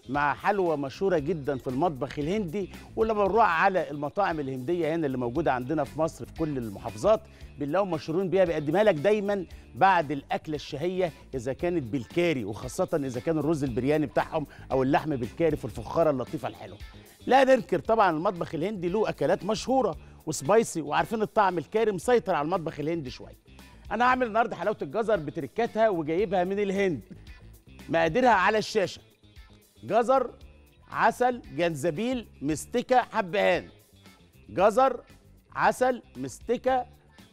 مع حلوى مشهوره جدا في المطبخ الهندي ولما بنروح على المطاعم الهنديه هنا اللي موجوده عندنا في مصر في كل المحافظات بنلاقيهم مشهورين بيها بيقدمها لك دايما بعد الاكله الشهيه اذا كانت بالكاري وخاصه اذا كان الرز البرياني بتاعهم او اللحم بالكاري في الفخاره اللطيفه الحلوه لا ننكر طبعا المطبخ الهندي له اكلات مشهوره وسبايسي وعارفين الطعم الكاري مسيطر على المطبخ الهندي شويه انا هعمل النهارده حلاوه الجزر بتركاتها وجايبها من الهند مقاديرها على الشاشه جزر عسل جنزبيل مستكه حبهان جزر عسل مستكه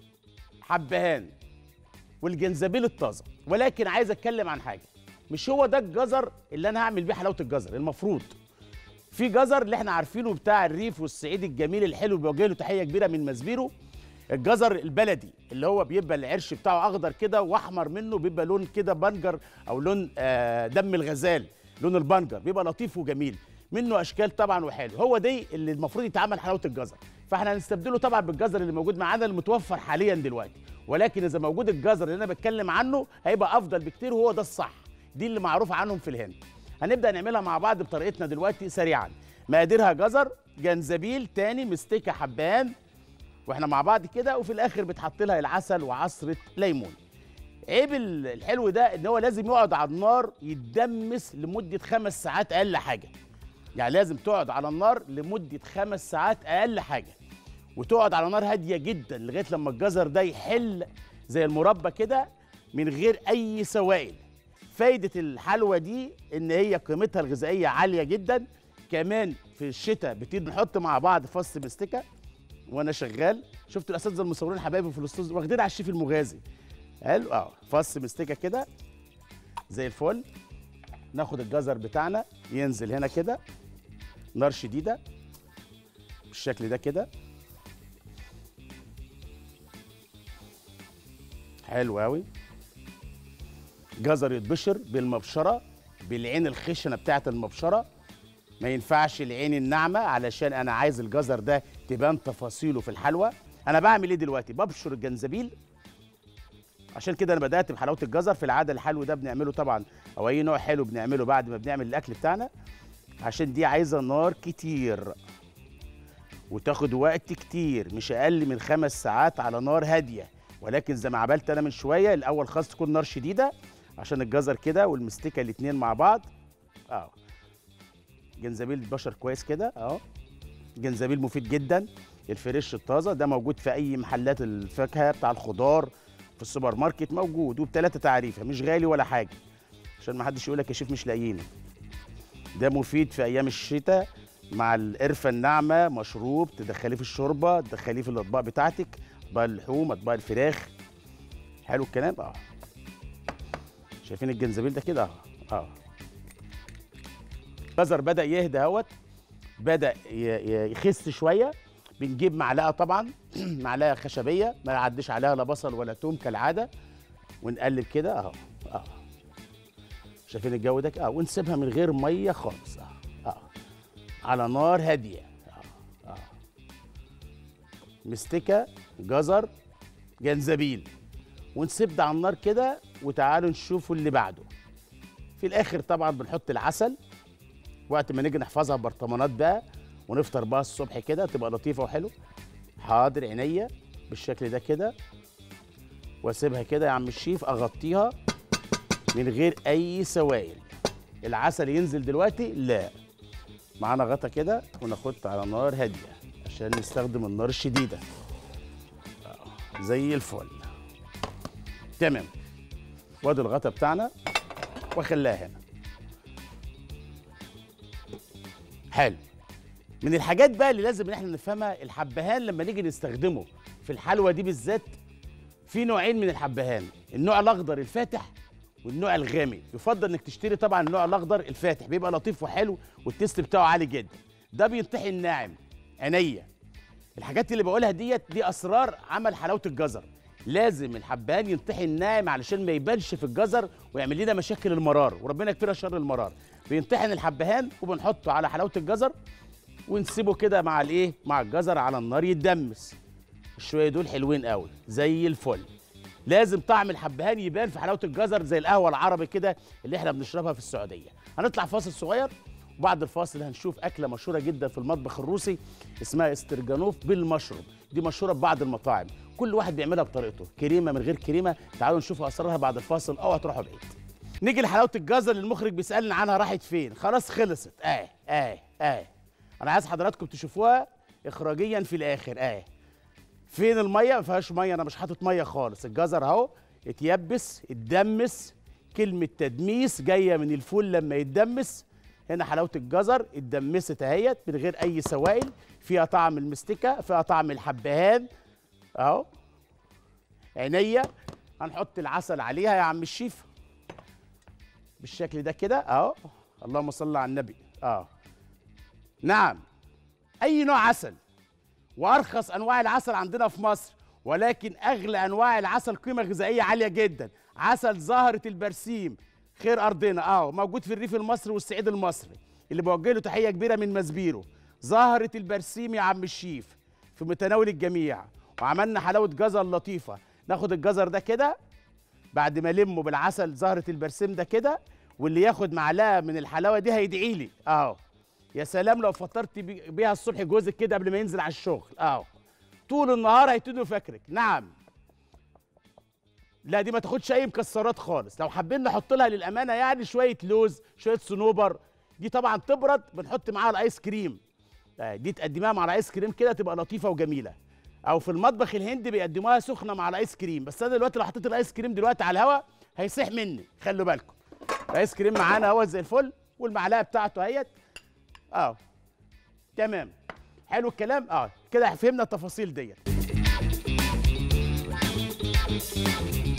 حبهان والجنزبيل الطازه ولكن عايز اتكلم عن حاجه مش هو ده الجزر اللي انا هعمل بيه حلاوه الجزر المفروض في جزر اللي احنا عارفينه بتاع الريف والصعيد الجميل الحلو بيوجه له تحيه كبيره من مزبيرو الجزر البلدي اللي هو بيبقى العرش بتاعه اخضر كده واحمر منه بيبقى لون كده بنجر او لون آه دم الغزال لون البنجر بيبقى لطيف وجميل منه اشكال طبعا وحلو هو دي اللي المفروض يتعمل حلاوه الجزر فاحنا هنستبدله طبعا بالجزر اللي موجود معانا المتوفر حاليا دلوقتي ولكن اذا موجود الجزر اللي انا بتكلم عنه هيبقى افضل بكتير وهو ده الصح دي اللي معروف عنهم في الهند هنبدا نعملها مع بعض بطريقتنا دلوقتي سريعا مقاديرها جزر جنزبيل تاني مستكه حبان واحنا مع بعض كده وفي الاخر بتحط لها العسل وعصره ليمون عيب ال- الحلو ده ان هو لازم يقعد على النار يتدمس لمده خمس ساعات اقل حاجه يعني لازم تقعد على النار لمده خمس ساعات اقل حاجه وتقعد على نار هاديه جدا لغايه لما الجزر ده يحل زي المربى كده من غير اي سوائل فايده الحلوى دي ان هي قيمتها الغذائيه عاليه جدا كمان في الشتاء بتيجي نحط مع بعض فص مستكه وانا شغال شفت الاساتذه المصورين حبايبي في الاستوديو واخدين على الشيف المغازي حلو اه فص مستكه كده زي الفل ناخد الجزر بتاعنا ينزل هنا كده نار شديده بالشكل ده كده حلو قوي جزر يتبشر بالمبشره بالعين الخشنه بتاعه المبشره ما ينفعش العين الناعمه علشان انا عايز الجزر ده تبان تفاصيله في الحلوى انا بعمل ايه دلوقتي ببشر الجنزبيل عشان كده انا بدات بحلاوه الجزر في العاده الحلو ده بنعمله طبعا او اي نوع حلو بنعمله بعد ما بنعمل الاكل بتاعنا عشان دي عايزه نار كتير وتاخد وقت كتير مش اقل من خمس ساعات على نار هاديه ولكن زي ما عملت انا من شويه الاول خالص تكون نار شديده عشان الجزر كده والمستكه الاتنين مع بعض اه جنزبيل البشر كويس كده اهو جنزبيل مفيد جدا الفريش الطازه ده موجود في اي محلات الفاكهه بتاع الخضار في السوبر ماركت موجود وبثلاثه تعريفه مش غالي ولا حاجه عشان ما حدش يقول لك يا شيف مش لاقيينه ده مفيد في ايام الشتاء مع القرفه الناعمه مشروب تدخليه في الشوربه تدخليه في الاطباق بتاعتك اطباق اللحوم اطباق الفراخ حلو الكلام اه شايفين الجنزبيل ده كده اه اه الجزر بدا يهدى اهوت بدا ي- ي- يخس شويه بنجيب معلقه طبعا معلقه خشبيه ما يعديش عليها لا بصل ولا توم كالعاده ونقلب كده اهو اه شايفين الجو ده اه ونسيبها من غير ميه خالص اه اه على نار هاديه اه اه مستكه جزر جنزبيل ونسيب ده على النار كده وتعالوا نشوفوا اللي بعده في الاخر طبعا بنحط العسل وقت ما نيجي نحفظها ببرطمانات بقى ونفطر بقى الصبح كده تبقى لطيفه وحلو حاضر عينيا بالشكل ده كده واسيبها كده يا عم الشيف اغطيها من غير اي سوائل العسل ينزل دلوقتي لا معانا غطا كده وناخدها على نار هاديه عشان نستخدم النار الشديده آه، زي الفل تمام وادي الغطا بتاعنا واخليها هنا حلو من الحاجات بقى اللي لازم ان احنا نفهمها الحبهان لما نيجي نستخدمه في الحلوى دي بالذات في نوعين من الحبهان النوع الاخضر الفاتح والنوع الغامق يفضل انك تشتري طبعا النوع الاخضر الفاتح بيبقى لطيف وحلو والتيست بتاعه عالي جدا ده بينطحن ناعم عينيا الحاجات اللي بقولها ديت دي اسرار عمل حلاوه الجزر لازم الحبهان ينطحن ناعم علشان ما يبانش في الجزر ويعمل لنا مشاكل المرار وربنا يكفينا شر المرار بينطحن الحبهان وبنحطه على حلاوه الجزر ونسيبه كده مع الايه مع الجزر على النار يتدمس الشويه دول حلوين قوي زي الفل لازم طعم الحبهان يبان في حلاوه الجزر زي القهوه العربي كده اللي احنا بنشربها في السعوديه هنطلع فاصل صغير وبعد الفاصل هنشوف اكله مشهوره جدا في المطبخ الروسي اسمها استرجانوف بالمشروم دي مشهوره في بعض المطاعم كل واحد بيعملها بطريقته كريمه من غير كريمه تعالوا نشوف اسرارها بعد الفاصل اوعى تروحوا بعيد نيجي لحلاوه الجزر اللي المخرج بيسالنا عنها راحت فين خلاص خلصت اه اه اه انا عايز حضراتكم تشوفوها اخراجيا في الاخر اه فين الميه ما فيهاش ميه انا مش حاطط ميه خالص الجزر اهو اتيبس اتدمس كلمه تدميس جايه من الفول لما يتدمس هنا حلاوه الجزر اتدمست اهيت من غير اي سوائل فيها طعم المستكه فيها طعم الحبهان اهو عينيا هنحط العسل عليها يا عم الشيف بالشكل ده كده اهو اللهم صل على النبي اه نعم اي نوع عسل وارخص انواع العسل عندنا في مصر ولكن اغلى انواع العسل قيمه غذائيه عاليه جدا عسل زهره البرسيم خير ارضنا اه موجود في الريف المصري والصعيد المصري اللي بوجه له تحيه كبيره من مزبيرو زهره البرسيم يا عم الشيف في متناول الجميع وعملنا حلاوه جزر لطيفه ناخد الجزر ده كده بعد ما المه بالعسل زهره البرسيم ده كده واللي ياخد معلقه من الحلاوه دي هيدعي لي اهو يا سلام لو فطرت بي- بيها الصبح جوزك كده قبل ما ينزل على الشغل اهو طول النهار هيبتدوا فاكرك نعم لا دي ما تاخدش اي مكسرات خالص لو حابين نحط لها للامانه يعني شويه لوز شويه صنوبر دي طبعا تبرد بنحط معاها الايس كريم آه، دي تقدميها مع الايس كريم كده تبقى لطيفه وجميله او في المطبخ الهندي بيقدموها سخنه مع الايس كريم بس انا دلوقتي لو حطيت الايس كريم دلوقتي على الهواء هيسيح مني خلوا بالكم الايس كريم معانا اهو زي الفل والمعلقه بتاعته اهيت اه تمام حلو الكلام اه كده فهمنا التفاصيل ديت